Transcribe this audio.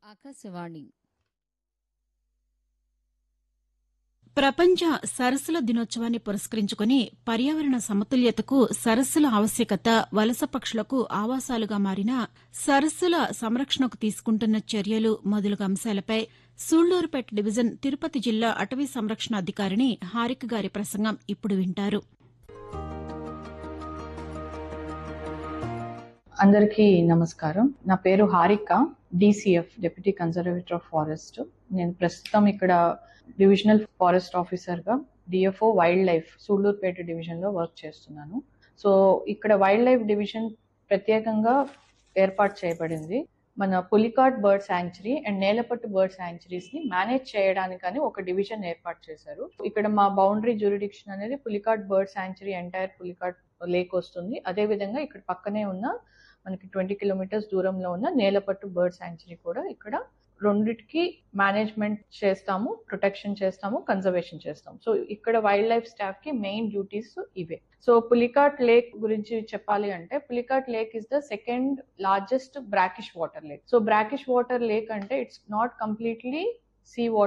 ఆకాశవాణి ప్రపంచ సరస్సుల దినోత్సవాన్ని పురస్కరించుకుని పర్యావరణ సమతుల్యతకు సరస్సుల ఆవశ్యకత వలస పక్షులకు ఆవాసాలుగా మారిన సరస్సుల సంరక్షణకు తీసుకుంటున్న చర్యలు మొదలగు అంశాలపై సూళ్లూరుపేట డివిజన్ తిరుపతి జిల్లా అటవీ సంరక్షణ అధికారిని హారిక గారి ప్రసంగం ఇప్పుడు వింటారు అందరికీ నమస్కారం నా పేరు Harika DCF deputy conservator of forest నేను ప్రస్తుతం ఇక్కడ డివిజనల్ ఫారెస్ట్ ఆఫీసర్గా డిఎఫ్ఓ వైల్డ్ లైఫ్ సూళ్లూరుపేట డివిజన్లో వర్క్ చేస్తున్నాను సో ఇక్కడ వైల్డ్ లైఫ్ డివిజన్ ప్రత్యేకంగా ఏర్పాటు చేయబడింది మన Pulicat bird sanctuary and Nelapattu bird sanctuaries ని మేనేజ్ చేయడానికని ఒక డివిజన్ ఏర్పాటు చేశారు ఇక్కడ మా బౌండరీ జ్యూరిడిక్షన్ అనేది Pulicat bird sanctuary entire Pulicat lake వస్తుంది అదే విధంగా ఇక్కడ పక్కనే ఉన్న మనకి ట్వంటీ కిలోమీటర్స్ దూరంలో ఉన్న నేలపట్టు బర్డ్ శాంచురీ కూడా ఇక్కడ రెండిటికి మేనేజ్మెంట్ చేస్తాము ప్రొటెక్షన్ చేస్తాము కన్జర్వేషన్ చేస్తాము సో ఇక్కడ వైల్డ్ లైఫ్ స్టాఫ్ కి మెయిన్ డ్యూటీస్ ఇవే సో పులికాట్ లేక్ గురించి చెప్పాలి అంటే Pulicat lake is the second largest brackish water lake so brackish water lake అంటే it's not completely sea water